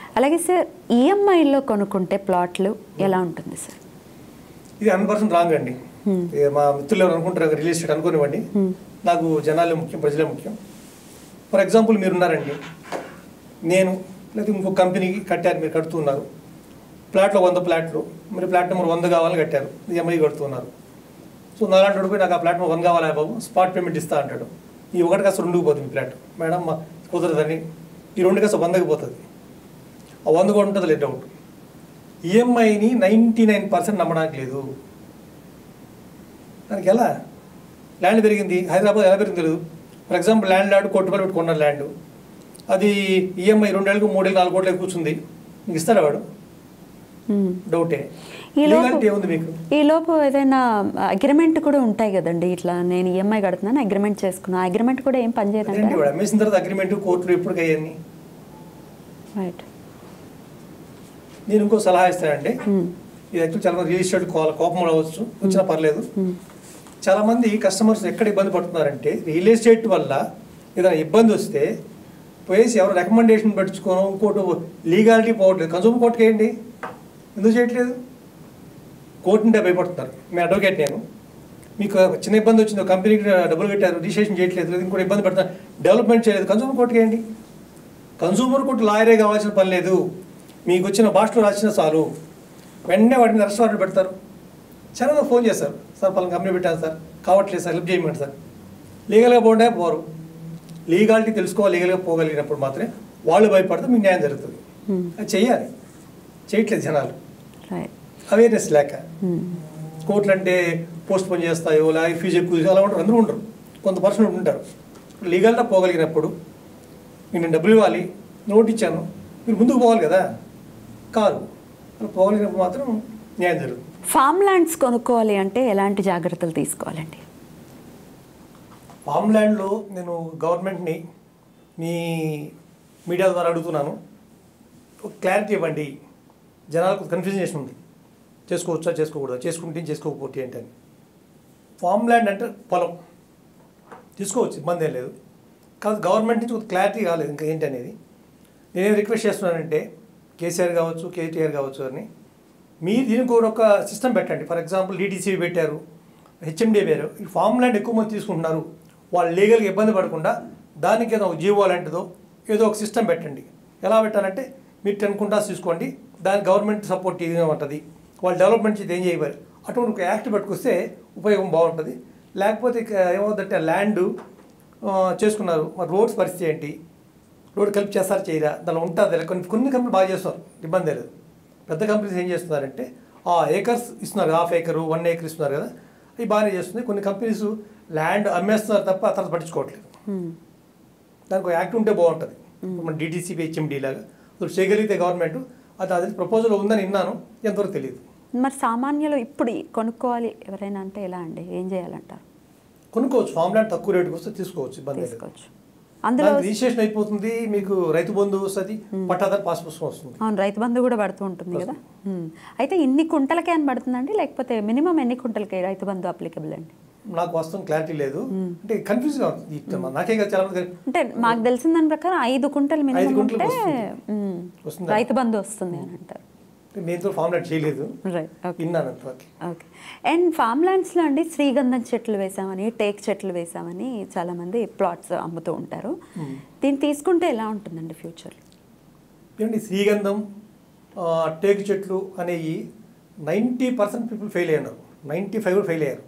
అలాగే సార్ ఈఎంఐలో కొనుక్కుంటే ప్లాట్లు ఎలా ఉంటుంది సార్ ఇది హండ్రెడ్ పర్సెంట్ రాంగ్ అండి ఏ మా మిత్రులు ఎవరు అనుకుంటారు రియల్ ఎస్టేట్ అనుకోనివ్వండి నాకు జనాలే ముఖ్యం ప్రజలే ముఖ్యం ఫర్ ఎగ్జాంపుల్ మీరున్నారండి నేను లేదా ఇంకో కంపెనీకి కట్టారు మీరు కడుతున్నారు ప్లాట్లో వంద ప్లాట్లు మీరు ప్లాట్ నెంబర్ వంద కావాలని కట్టారు ఈఎంఐ కడుతున్నారు సో నాలాంటి పోయి నాకు ఆ ప్లాట్ నెంబర్ వన్ కావాలా బాబు స్పాట్ పేమెంట్ ఇస్తా అంటాడు ఈ ఒకటి కాస్త రెండుకి పోతుంది మీ ప్లాట్ మేడం మా కుదరదని ఈ రెండు కాస్త వందకి పోతుంది ఆ వంద కూడా ఉంటుంది లేదు డౌట్ ఈఎంఐని నైంటీ నైన్ పర్సెంట్ నమ్మడానికి లేదు దానికి ఎలా ల్యాండ్ పెరిగింది హైదరాబాద్ ఎలా పెరిగింది తెలియదు ఫర్ ఎగ్జాంపుల్ ల్యాండ్ ల్యాండ్ కోటి రూపాయలు పెట్టుకున్నారు ల్యాండ్ అది ఈఎంఐ రెండేళ్ళకు మూడేళ్ళు నాలుగు కోట్లకి కూర్చుంది ఇంక ఇస్తాడా వాడు మ్మ్. డౌటే ఈ లోపు- లీగాలిటీ ఏముంది మీకు ఈ లోపు ఏదైనా అగ్రిమెంట్ కూడా ఉంటాయి కదండి ఇట్లా నేను ఈఎంఐ కడుతున్నాను అగ్రిమెంట్ చేసుకున్నా అగ్రిమెంట్ కూడా ఏం అదేంటి పనిచేయదండి వాడు అమ్మేసిన తర్వాత అగ్రిమెంట్ కోర్టులు ఎప్పుడు అయ్యాన్ని రైట్ నేను ఇంకో సలహా ఇస్తానండి ఇది యాక్చువల్ చాలా మంది రియల్ ఎస్టేట్ కోల కోపం రావచ్చు వచ్చినా పర్లేదు చాలా మంది కస్టమర్స్ ఎక్కడ ఇబ్బంది పడుతున్నారంటే రియల్ ఎస్టేట్ వల్ల ఏదైనా ఇబ్బంది వస్తే పోయేసి ఎవరు రికమెండేషన్ పట్టించుకోను ఇంకోటి లీగాలిటీ పోవట్లేదు కన్సూమర్ కోర్టుకి వేయండి ఎందుకు చేయట్లేదు కోర్టు నుండే భయపడుతున్నారు మీ అడ్వకేట్ నేను మీకు చిన్న ఇబ్బంది వచ్చింది ఒక కంపెనీకి డబ్బులు కట్టారు రిజిస్ట్రేషన్ చేయట్లేదు లేదు ఇంకోటి ఇబ్బంది పడుతున్నారు డెవలప్మెంట్ చేయలేదు కన్సూమర్ కోర్టుకి వేయండి కన్సూమర్ కోర్టు లాయరే కావాల్సిన పని లేదు మీకు వచ్చిన భాషలో రాసిన చాలు వెంటనే వాటిని అరెస్ట్ వారెంట్ పెడతారు చాలా మంది ఫోన్ చేస్తారు సార్ పలానా కంపెనీ పెట్టాను సార్ కావట్లేదు సార్ హెల్ప్ చేయమండి సార్ లీగల్గా పోండే పోరు లీగాలిటీ తెలుసుకోవాలి లీగల్గా పోగలిగినప్పుడు మాత్రమే వాళ్ళు భయపడితే మీకు న్యాయం జరుగుతుంది అది చెయ్యాలి చేయట్లేదు జనాలు రైట్ అవేర్నెస్ లేక కోర్టులు అంటే పోస్ట్ పోన్ చేస్తాయో లేకపోతే ఫీజు ఎక్కువ అలా ఉంటారు అందరూ ఉండరు కొంత పర్సెంట్ ఉంటారు లీగల్గా పోగలిగినప్పుడు నేను నేను డబ్బులు ఇవ్వాలి నోట్ ఇచ్చాను మీరు ముందుకు పోవాలి కదా కాదు అలా పోగలిగినప్పుడు మాత్రం న్యాయం జరుగుతుంది ఫామ్ ల్యాండ్స్ కొనుక్కోవాలి అంటే ఎలాంటి జాగ్రత్తలు తీసుకోవాలండి ఫామ్ ల్యాండ్లో నేను గవర్నమెంట్ని మీ మీడియా ద్వారా అడుగుతున్నాను ఒక క్లారిటీ ఇవ్వండి జనాలకు కన్ఫ్యూజన్ చేసి ఉంది చేసుకోవచ్చా చేసుకోకూడదా చేసుకుంటే చేసుకోకపోతే ఏంటని ఫామ్ ల్యాండ్ అంటే పొలం తీసుకోవచ్చు ఇబ్బంది ఏం లేదు కాదు గవర్నమెంట్ నుంచి ఒక క్లారిటీ కాలేదు ఇంకా ఏంటి అనేది నేనేం రిక్వెస్ట్ చేస్తున్నానంటే కేసీఆర్ కావచ్చు కేటీఆర్ కావచ్చు అని మీరు దీనికి కూడా ఒక సిస్టమ్ పెట్టండి ఫర్ ఎగ్జాంపుల్ డిటీసీ పెట్టారు హెచ్ఎండి వేరు ఈ ఫామ్ ల్యాండ్ ఎక్కువ మంది తీసుకుంటున్నారు వాళ్ళు లీగల్గా ఇబ్బంది పడకుండా దానికి ఏదో ఒక జీవో లాంటిదో ఏదో ఒక సిస్టమ్ పెట్టండి ఎలా పెట్టాలంటే మీరు టెన్ కుంటాస్ తీసుకోండి దానికి గవర్నమెంట్ సపోర్ట్ ఇదిగా ఉంటుంది వాళ్ళు డెవలప్మెంట్ చేసి ఏం చేయవాలి అటువంటి ఒక యాక్ట్ పట్టుకొస్తే ఉపయోగం బాగుంటుంది లేకపోతే ఇక ఏమవుతుందంటే ల్యాండ్ చేసుకున్నారు మరి రోడ్స్ పరిస్థితి ఏంటి రోడ్ కలిపి చేస్తారు చేయరా దానిలో ఉంటుంది కొన్ని కొన్ని కంపెనీలు బాగా చేస్తారు ఇబ్బంది లేదు పెద్ద కంపెనీస్ ఏం చేస్తున్నారంటే ఆ ఏకర్స్ ఇస్తున్నారు హాఫ్ ఏకర్ వన్ ఏకర్ ఇస్తున్నారు కదా అవి బాగానే చేస్తుంది కొన్ని కంపెనీస్ ల్యాండ్ అమ్మేస్తున్నారు తప్ప ఆ తర్వాత పట్టించుకోవట్లేదు దానికి ఒక యాక్ట్ ఉంటే బాగుంటుంది మన డిటీసీపీ హెచ్ఎండి లాగా ఇప్పుడు చేయగలిగితే గవర్నమెంట్ అది అది ప్రపోజల్ ఉందని విన్నాను ఎంతవరకు తెలియదు మరి సామాన్యులు ఇప్పుడు కొనుక్కోవాలి ఎవరైనా అంటే ఎలా అండి ఏం చేయాలంటారు కొనుక్కోవచ్చు ఫామ్ ల్యాండ్ తక్కువ రేటుకి వస్తే తీసుకోవచ్చు ఇబ్బంది లేదు తీసుకోవచ్చు అందులో దానికి రిజిస్ట్రేషన్ అయిపోతుంది మీకు రైతు బంధు వస్తుంది పట్టాదారు పాస్ పుస్తకం వస్తుంది అవును రైతు బంధు కూడా పడుతూ ఉంటుంది కదా ఉమ్. అయితే ఇన్ని కుంటలకే అని పడుతుందండి లేకపోతే మినిమం ఎన్ని కుంటలకి రైతు బంధు అప్లికబుల్ అండి నాకు వాస్తవం క్లారిటీ లేదు అంటే కన్ఫ్యూజ్గా ఉంది ఈ- నాకే కదా చాలా మంది అంటే మాకు తెలిసిన దాని ప్రకారం ఐదు కుంటలు మినిమం ఐదు కుంటలకు ఉంటే వస్తుంది. ఉమ్, వస్తుందా? రైతు బంధు వస్తుంది అని అంటారు నేను ఫామ్ ల్యాండ్ చేయలేదు రైట్ ఓకే విన్నాను అంతవరకు ఓకే అండ్ ఫామ్ ల్యాండ్స్లో అండి శ్రీగంధం చెట్లు వేసామని టేక్ చెట్లు వేసామని చాలామంది ప్లాట్స్ అమ్ముతూ ఉంటారు దీన్ని తీసుకుంటే ఎలా ఉంటుందండి ఫ్యూచర్లో ఏమండి శ్రీగంధం ఆ, టేకు చెట్లు అనేవి నైంటీ పర్సెంట్ పీపుల్ ఫెయిల్ అయ్యారు నైంటీ ఫైవ్ ఫెయిల్ అయ్యారు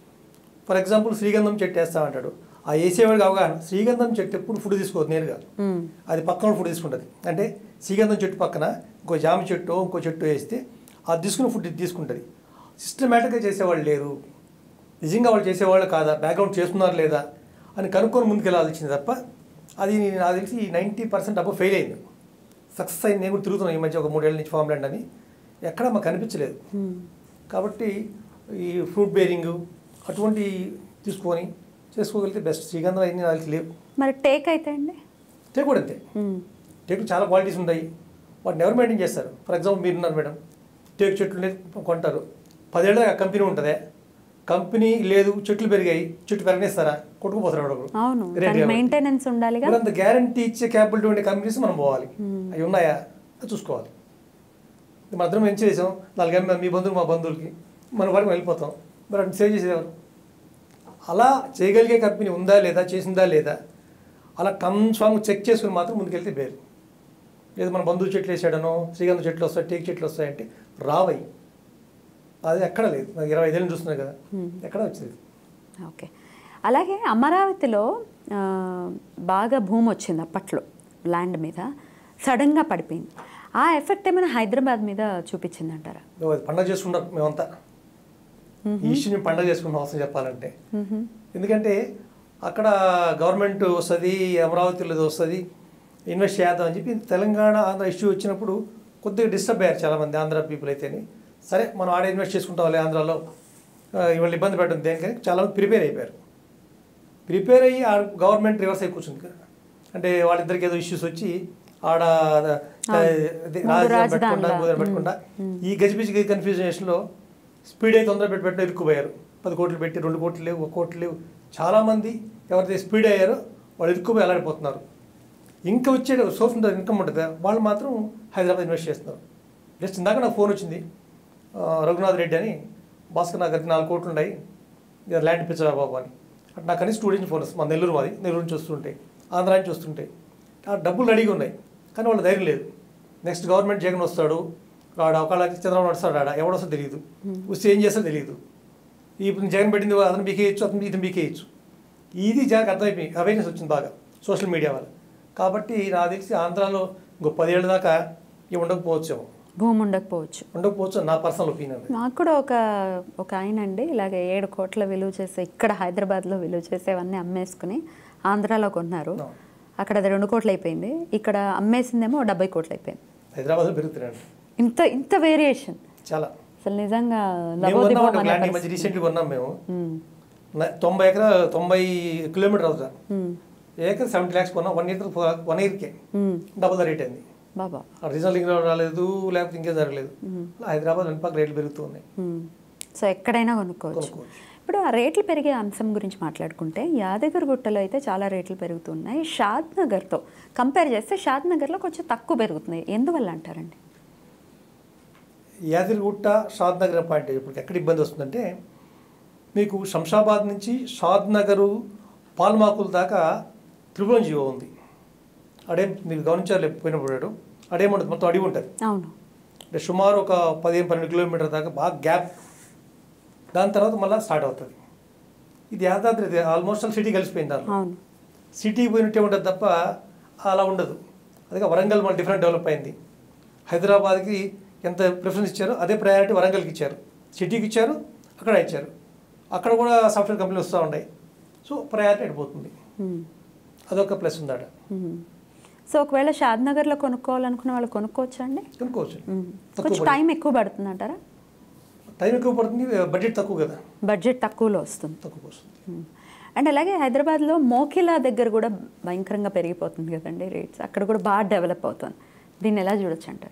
ఫర్ ఎగ్జాంపుల్ శ్రీగంధం చెట్టు వేస్తామంటాడు ఆ వేసేవాడికి అవగాహన శ్రీగంధం చెట్టు ఎప్పుడు ఫుడ్ తీసుకోవద్దు నేరుగా అది పక్కన ఫుడ్ తీసుకుంటుంది అంటే శ్రీగంధం చెట్టు పక్కన ఇంకో జామ చెట్టు ఇంకో చెట్టు వేస్తే అది తీసుకున్న ఫుడ్ ఇది తీసుకుంటుంది సిస్టమేటిక్గా చేసేవాళ్ళు లేరు నిజంగా వాళ్ళు చేసేవాళ్ళు కాదా బ్యాక్గ్రౌండ్ చేస్తున్నారు లేదా అని కనుక్కొని ముందుకెళ్ళాల్సింది తప్ప అది నాకు తెలిసి నైంటీ పర్సెంట్ అబ్బో ఫెయిల్ అయింది సక్సెస్ అయింది నేను కూడా తిరుగుతున్నాను ఈ మధ్య ఒక మూడేళ్ళ నుంచి ఫామ్ ల్యాండ్ అని ఎక్కడ మాకు కనిపించలేదు కాబట్టి ఈ ఫ్రూట్ బేరింగ్ అటువంటి తీసుకొని చేసుకోగలిగితే బెస్ట్ శ్రీగంధం అయింది వాళ్ళకి లేవు మరి టేక్ అయితే అండి టేక్ కూడా అంతే ఉమ్, టేకు చాలా క్వాలిటీస్ ఉంటాయి వాటిని ఎవరు మెయింటైన్ చేస్తారు ఫర్ ఎగ్జాంపుల్ మీరు ఉన్నారు మేడం టేకు చెట్లు కొంటారు పదేళ్ళ కంపెనీ ఉంటుంది కంపెనీ లేదు చెట్లు పెరిగాయి చెట్టు పెరగనిస్తారా కొట్టుకుపోతారు వాడు ఒకడు. అవును రేట్ కాబట్టి. మెయింటెనెన్స్ ఉండాలిగా ఇప్పుడు అంత గ్యారంటీ ఇచ్చే క్యాపిటల్ ఉండే కంపెనీస్ మనం పోవాలి అవి ఉన్నాయా అది చూసుకోవాలి మన అర్థం ఏం చేసాం నాలుగు ఎమ్మె మీ బంధువులు మా బంధువులకి మన వాడికి వెళ్ళిపోతాం మరి అటు సేవ్ చేసేవారు అలా చేయగలిగే కంపెనీ ఉందా లేదా చేసిందా లేదా అలా కన్ఫామ్ చెక్ చేసుకుని మాత్రం ముందుకెళ్తే బేరు లేదు మన బంధువు చెట్లు వేసాడనో శ్రీగంధ చెట్లు వస్తాయి టేక్ చెట్లు వస్తాయంటే రావయి అది ఎక్కడ లేదు నాకు ఇరవై ఐదేళ్ళు చూస్తున్నాయి కదా ఎక్కడ వచ్చింది ఓకే అలాగే అమరావతిలో ఆ, బాగా భూమి వచ్చింది అప్పట్లో ల్యాండ్ మీద సడన్గా పడిపోయింది ఆ ఎఫెక్ట్ ఏమైనా హైదరాబాద్ మీద చూపించింది అంటారా మేము అది పండగ చేసుకుంటాం మేమంతా ఈ ఇష్యూ మేము పండగ చేసుకున్న అవసరం చెప్పాలంటే ఎందుకంటే అక్కడ గవర్నమెంట్ వస్తుంది అమరావతిలో ఇది వస్తుంది ఇన్వెస్ట్ చేద్దాం అని చెప్పి తెలంగాణ ఆంధ్ర ఇష్యూ వచ్చినప్పుడు కొద్దిగా డిస్టర్బ్ అయ్యారు చాలామంది ఆంధ్ర పీపుల్ అయితేనే సరే మనం ఆడ ఇన్వెస్ట్ చేసుకుంటాం ఆంధ్రాలో ఆ, ఇవాళ ఇబ్బంది పెట్టడం దేనికని చాలామంది ప్రిపేర్ అయిపోయారు ప్రిపేర్ అయ్యి ఆ గవర్నమెంట్ రివర్స్ అయి కూర్చుంది కదా అంటే వాళ్ళిద్దరికి ఏదో ఇష్యూస్ వచ్చి ఆడ ఆ, ఇది మూడు రాజధాని పెట్టకుండా రాజధానుల. మూడు పెట్టకుండా ఈ గజిబిజి కన్ఫ్యూజన్లో స్పీడ్ అయితే తొందర పెట్టి పెట్టిన ఇరుక్కుపోయారు పది కోట్లు పెట్టి రెండు కోట్లు లేవు ఒక కోట్లు లేవు చాలామంది ఎవరైతే స్పీడ్ అయ్యారో వాళ్ళు ఇరుక్కుపోయి అలాడిపోతున్నారు ఇంకా వచ్చే సోర్స్ ఉంటుంది ఇన్కమ్ ఉంటుంది వాళ్ళు మాత్రం హైదరాబాద్ ఇన్వెస్ట్ చేస్తున్నారు జస్ట్ ఇందాక నాకు ఫోన్ వచ్చింది ఆ, రఘునాథ్ రెడ్డి అని భాస్కర్ నాకు అది నాలుగు కోట్లు ఉన్నాయి ఇక ల్యాండ్ ఇప్పించరా బాబు అని అటు నాకు కనీసం టూ నుంచి ఫోన్ వస్తుంది మా నెల్లూరు మాది నెల్లూరు నుంచి వస్తుంటాయి ఆంధ్ర నుంచి వస్తుంటాయి ఆ డబ్బులు రెడీగా ఉన్నాయి కానీ వాళ్ళ ధైర్యం లేదు నెక్స్ట్ గవర్నమెంట్ జగన్ వస్తాడు రాడు ఒకళ్ళ చంద్రబాబు వస్తాడు రాడా ఎవడొస్తో తెలియదు వస్తే ఏం చేస్తాడో తెలియదు ఇప్పుడు జగన్ పెట్టింది అతను బీకేయచ్చు అతను ఇతను బీకేయచ్చు ఇది జగన్ అర్థమైపోయి అవేర్నెస్ వచ్చింది బాగా సోషల్ మీడియా వల్ల కాబట్టి నాకు తెలిసి ఆంధ్రాలో ఇంకో పదేళ్ళ దాకా ఇవి ఉండకపోవచ్చేమో భూమి ఉండకపోవచ్చు ఉండకపోవచ్చు నా పర్సనల్ ఒపీనియన్ మాకు కూడా ఒక ఒక ఆయన అండి ఇలాగే ఏడు కోట్ల విలువ చేసే ఇక్కడ హైదరాబాద్లో విలువ చేసేవన్నీ అమ్మేసుకుని ఆంధ్రాలో కొన్నారు No. అక్కడ అది రెండు కోట్లు అయిపోయింది ఇక్కడ అమ్మేసిందేమో డెబ్బై కోట్లు అయిపోయింది హైదరాబాద్లో పెరుగుతున్నాయండి ఇంత ఇంత వేరియేషన్ చాలా అసలు నిజంగా మేము లబోదిబోం కొన్నాం అనే ల్యాండ్ ఈ మధ్య పరిస్థితి. రీసెంట్గా కొన్నాం మేము ఉమ్, న- తొంభై ఎకరా తొంభై కిలోమీటర్ అవుతా ఉమ్, ఏకర్ సెవెంటీ ల్యాక్స్ కొన్నాం వన్ ఇయర్ వన్ ఇయర్కే ఉమ్, డబుల్ ద రేట్ అయింది బాబా ఆ రీజనల్ లింక్ రాలేదు లేకపోతే ఇంకేం జరగలేదు అలా హైదరాబాద్ వెనపాక రేట్లు పెరుగుతూ ఉన్నాయి ఉమ్. సో ఎక్కడైనా కొనుక్కోవచ్చు కొనుక్కోవచ్చు. ఇప్పుడు ఆ రేట్లు పెరిగే అంశం గురించి మాట్లాడుకుంటే యాదగిరిగుట్టలో అయితే చాలా రేట్లు పెరుగుతున్నాయి షాద్ నగర్తో కంపేర్ చేస్తే షాద్ నగర్లో కొంచెం తక్కువ పెరుగుతున్నాయి ఎందువల్ల అంటారండి యాదగిరిగుట్ట షాద్ నగర్ పాయింట్ ఇప్పుడు ఎక్కడ ఇబ్బంది వస్తుందంటే మీకు శంషాబాద్ నుంచి షాద్ నగరు పాల్మాకుల దాకా త్రిభువన్ జీవో ఉంది అడేం మీరు గమనించాలి పోయినప్పుడు అడేముంటుంది మొత్తం అడిగి ఉంటుంది అవును అంటే సుమారు ఒక పదిహేను పన్నెండు కిలోమీటర్ దాకా బాగా గ్యాప్ దాని తర్వాత మళ్ళీ స్టార్ట్ అవుతుంది ఇది యాదాద్రి ఆల్మోస్ట్ ఆల్ సిటీ కలిసిపోయింది దాంట్లో అవును సిటీకి పోయినట్టే ఉంటుంది తప్ప అలా ఉండదు అదే వరంగల్ మళ్ళీ డిఫరెంట్ డెవలప్ అయింది హైదరాబాద్కి ఎంత ప్రిఫరెన్స్ ఇచ్చారో అదే ప్రయారిటీ వరంగల్కి ఇచ్చారు సిటీకి ఇచ్చారు అక్కడ ఇచ్చారు అక్కడ కూడా సాఫ్ట్వేర్ కంపెనీలు వస్తూ ఉన్నాయి సో ప్రయారిటీ అయిపోతుంది ఉమ్, అదొక ప్లస్ ఉందాడ ఉమ్. సో ఒకవేళ షాద్ నగర్లో కొనుక్కోవాలనుకున్న వాళ్ళు కొనుక్కోవచ్చా అండి కొనుక్కోవచ్చు ఉమ్. తక్కువ కొంచెం టైం ఎక్కువ పడుతుంది అంటారా టైం ఎక్కువ పడుతుంది బడ్జెట్ తక్కువ కదా బడ్జెట్ తక్కువలో వస్తుంది తక్కువ వస్తుంది ఉమ్. అండ్ అలాగే హైదరాబాద్లో మోకిలా దగ్గర కూడా భయంకరంగా పెరిగిపోతుంది కదండి రేట్స్ అక్కడ కూడా బాగా డెవలప్ అవుతుంది దీన్ని ఎలా చూడొచ్చు అంటారు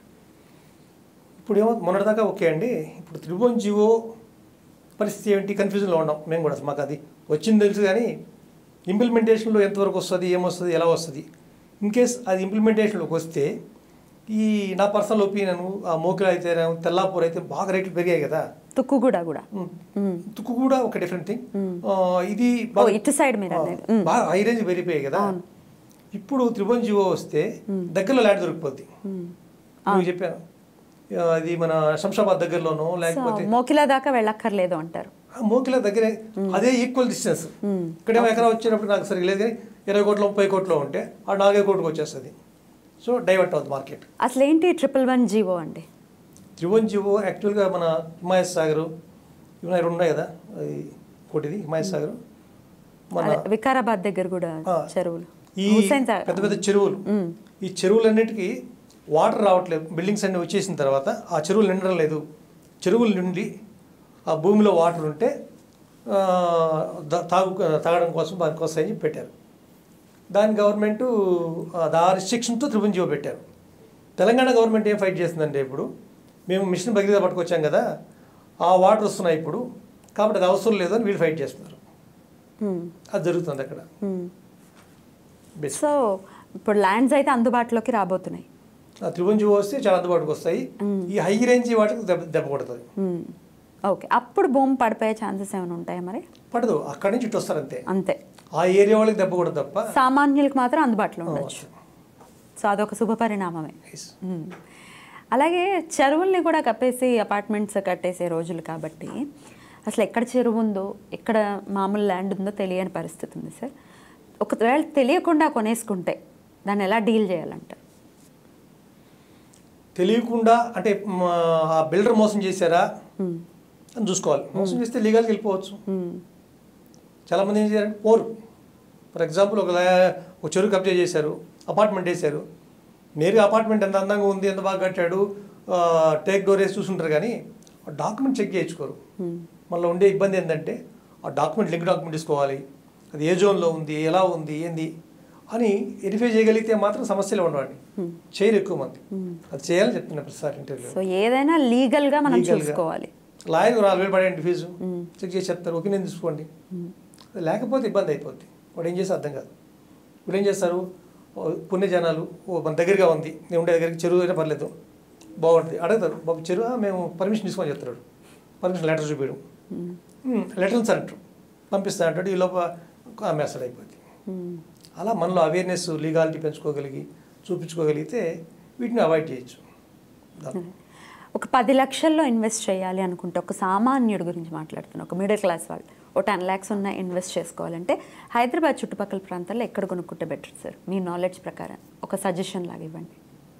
ఇప్పుడు ఏమో మొన్నటిదాకా ఓకే అండి ఇప్పుడు త్రిభువన్ జీవో పరిస్థితి ఏంటి కన్ఫ్యూజన్లో ఉన్నాం మేము కూడా అసలు మాకు అది వచ్చింది తెలుసు కానీ ఇంప్లిమెంటేషన్లో ఎంతవరకు వస్తుంది ఏమొస్తుంది ఎలా వస్తుంది ఇన్ కేస్ అది ఇంప్లిమెంటేషన్లోకి వస్తే ఈ నా పర్సనల్ ఒపీనియన్ ఆ మోకిలా అయితే తెల్లాపూర్ అయితే బాగా రేట్లు పెరిగాయి కదా తుక్కుగూడ కూడా ఉమ్. ఉమ్. తుక్కు కూడా ఒక డిఫరెంట్ థింగ్ మ్మ్. ఇది ఓ, ఇటు సైడ్ మీరు అనేది. మ్మ్. బాగా హై రేంజ్ పెరిగిపోయాయి కదా అవును. ఇప్పుడు త్రిభువన్ జీవో వస్తే దగ్గరలో ల్యాండ్ దొరికిపోద్ది ఉమ్. నువ్వు చెప్పాను ఆ, ఇది మన శంషాబాద్ దగ్గరలోనో సో లేకపోతే మోకిలా దాకా వెళ్ళక్కర్లేదు అంటారు ఆ మోకిల దగ్గరే అదే ఈక్వల్ డిస్టెన్స్ మ్మ్. ఇక్కడేమో ఎకరా వచ్చేటప్పుడు నాకు సరిగ్గా లేదు కానీ ఇరవై కోట్లు ముప్పై కోట్లు ఉంటే ఆ నాలుగైదు కోట్లకు వచ్చేస్తుంది సో డైవర్ట్ అవుతుంది మార్కెట్ అసలు ఏంటి ట్రిపుల్ వన్ జీవో అండి త్రిభువన్ జీవో యాక్చువల్గా మన హిమాయత్ సాగర్ ఇవి రెండు ఉన్నాయి కదా అది ఒకటిది హిమాయత్ సాగర్ మన అదే వికారాబాద్ దగ్గర కూడా ఆ, చెరువులు ఈ హుస్సేన్ సాగర్ పెద్ద పెద్ద చెరువులు మ్మ్. ఈ చెరువులన్నిటికీ వాటర్ రావట్లేదు బిల్డింగ్స్ అన్ని వచ్చేసిన తర్వాత ఆ చెరువులు నిండడం లేదు చెరువులు నిండి ఆ భూమిలో వాటర్ ఉంటే ఆ, దా- తాగు తాగడం కోసం దానికోసం అని చెప్పి పెట్టారు దాని గవర్నమెంట్ ఆ రిస్ట్రిక్షన్తో త్రిభువన్ జీవో పెట్టారు తెలంగాణ గవర్నమెంట్ ఏం ఫైట్ చేస్తుందంటే ఇప్పుడు మేము మిషన్ భగీరథ పట్టుకొచ్చాం కదా ఆ వాటర్ వస్తున్నాయి ఇప్పుడు కాబట్టి అది అవసరం లేదు అని వీళ్ళు ఫైట్ చేస్తున్నారు మ్మ్. అది జరుగుతుంది అక్కడ మ్మ్. బెస్ట్ సో ఇప్పుడు ల్యాండ్స్ అయితే అందుబాటులోకి రాబోతున్నాయి ఆ త్రిభుజం వస్తే చాలా అందుబాటుకు వస్తాయి ఈ హై రేంజ్ వాటికి దెబ్బ దెబ్బ కొడుతుంది మ్మ్. ఓకే అప్పుడు భూమి పడిపోయే ఛాన్సెస్ ఏమైనా ఉంటాయా మరి పడదు అక్కడి నుంచి ఇటు వస్తారు అంతే అంతే ఆ ఏరియా వాళ్ళకి దెబ్బ కొడదు తప్ప సామాన్యులకు మాత్రం అందుబాటులో ఉండొచ్చు సో అదొక శుభ పరిణామమే Yes. మ్మ్. అలాగే చెరువుల్ని కూడా కప్పేసి అపార్ట్మెంట్స్ కట్టేసే రోజులు కాబట్టి అసలు ఎక్కడ చెరువు ఉందో ఎక్కడ మామూలు ల్యాండ్ ఉందో తెలియని పరిస్థితి ఉంది సార్ ఒకవేళ తెలియకుండా కొనేసుకుంటే దాన్ని ఎలా డీల్ చేయాలంటారు తెలియకుండా అంటే మ, ఆ బిల్డర్ మోసం చేశారా మ్మ్. అని చూసుకోవాలి మోసం చేస్తే లీగల్కి వెళ్ళిపోవచ్చు మ్మ్. చాలామంది ఏం చేశారంటే పోరు ఫర్ ఎగ్జాంపుల్ ఒక లా- ఒక చెరువు కబ్జా చేశారు అపార్ట్మెంట్ వేశారు నేరుగా అపార్ట్మెంట్ ఎంత అందంగా ఉంది ఎంత బాగా కట్టాడు ఆ, టేక్ డోర్ వేసి చూసుంటారు కానీ ఆ డాక్యుమెంట్ చెక్ చేయించుకోరు మ్మ్. మళ్ళీ ఉండే ఇబ్బంది ఏంటంటే ఆ డాక్యుమెంట్ లింక్ డాక్యుమెంట్ తీసుకోవాలి అది ఏ జోన్లో ఉంది ఎలా ఉంది ఏంది అని వెరిఫై చేయగలిగితే మాత్రం సమస్యలు ఉండవండి చేయరు ఎక్కువ మంది అది చేయాలని చెప్తున్నా ప్రతిసారి ఇంటర్వ్యూ సో ఏదైనా లీగల్గా మనం Legal గా. చూసుకోవాలి లాయర్ నాలుగు వేలు పడేయండి ఫీజు చెక్ చేసి చెప్తారు ఒపీనియన్ తీసుకోండి అది లేకపోతే ఇబ్బంది అయిపోద్ది వాడు ఏం చేస్తే అర్థం కాదు ఇప్పుడు ఏం చేస్తారు ఓ పుణ్యజనాలు ఓ మన దగ్గరగా ఉంది నేను ఉండే దగ్గరికి చెరువు అయినా పర్లేదు బాగుంటుంది అడుగుతారు బాబు చెరువు "ఆ, మేము పర్మిషన్ తీసుకొని చెప్తాడు పర్మిషన్ లెటర్ చూపించడం లెటర్స్ అంటారు పంపిస్తా అంటాడు ఈ లోపల అమ్మేస్తాడు అయిపోద్ది మ్మ్. అలా మనలో అవేర్నెస్ లీగాలిటీ పెంచుకోగలిగి చూపించుకోగలిగితే వీటిని అవాయిడ్ చేయొచ్చు దాని ఒక పది లక్షల్లో ఇన్వెస్ట్ చేయాలి అనుకుంటే ఒక సామాన్యుడి గురించి మాట్లాడుతున్నా ఒక మిడిల్ క్లాస్ వాళ్ళు ఒక టెన్ ల్యాక్స్ ఉన్న ఇన్వెస్ట్ చేసుకోవాలంటే హైదరాబాద్ చుట్టుపక్కల ప్రాంతాల్లో ఎక్కడ కొనుక్కుంటే బెటర్ సార్ మీ నాలెడ్జ్ ప్రకారం ఒక సజెషన్ లాగా ఇవ్వండి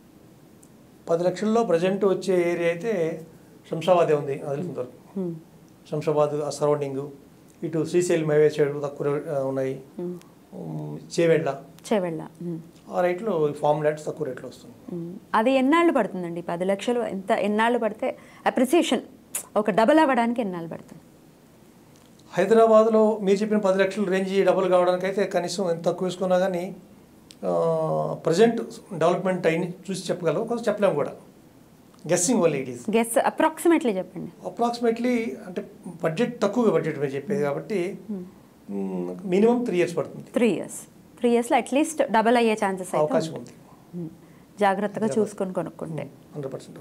పది లక్షల్లో ప్రజెంట్ వచ్చే ఏరియా అయితే శంషాబాదే ఉంది అది తెలిసినంత వరకు మ్మ్. శంషాబాద్ ఆ సరౌండింగ్ ఇటు శ్రీశైలం హైవే సైడ్ తక్కువ ఆ, ఉన్నాయి ఉమ్, చేవెళ్ళ చెవెళ్ళ మ్మ్. ఆ రేట్లో ఫామ్ ల్యాండ్స్ తక్కువ రేట్లో వస్తుంది మ్మ్. అది ఎన్నాళ్ళు పడుతుందండి పది లక్షలు ఎంత ఎన్నాళ్ళు పడితే అప్రిసియేషన్ ఒక డబల్ అవ్వడానికి ఎన్నాళ్ళు పడుతుంది హైదరాబాద్లో మీరు చెప్పిన పది లక్షల రేంజ్ డబుల్ కావడానికి అయితే కనీసం ఎంత తక్కువ వేసుకున్నా కానీ ప్రజెంట్ డెవలప్మెంట్ అయిన చూసి చెప్పగలం కొంచెం చెప్పలేము కూడా గెస్సింగ్ వల్ల ఇట్ ఈస్ గెస్ అప్రాక్సిమేట్లీ చెప్పండి అప్రాక్సిమేట్లీ అంటే బడ్జెట్ తక్కువగా బడ్జెట్ మీద చెప్పేది కాబట్టి మినిమం త్రీ ఇయర్స్ పడుతుంది త్రీ ఇయర్స్ త్రీ ఇయర్స్లో అట్లీస్ట్ డబల్ అయ్యే ఛాన్సెస్ అయితే అవకాశం ఉంటాయి. ఉంది మ్మ్. జాగ్రత్తగా చూసుకొని కొనుక్కుంటే హండ్రెడ్ పర్సెంట్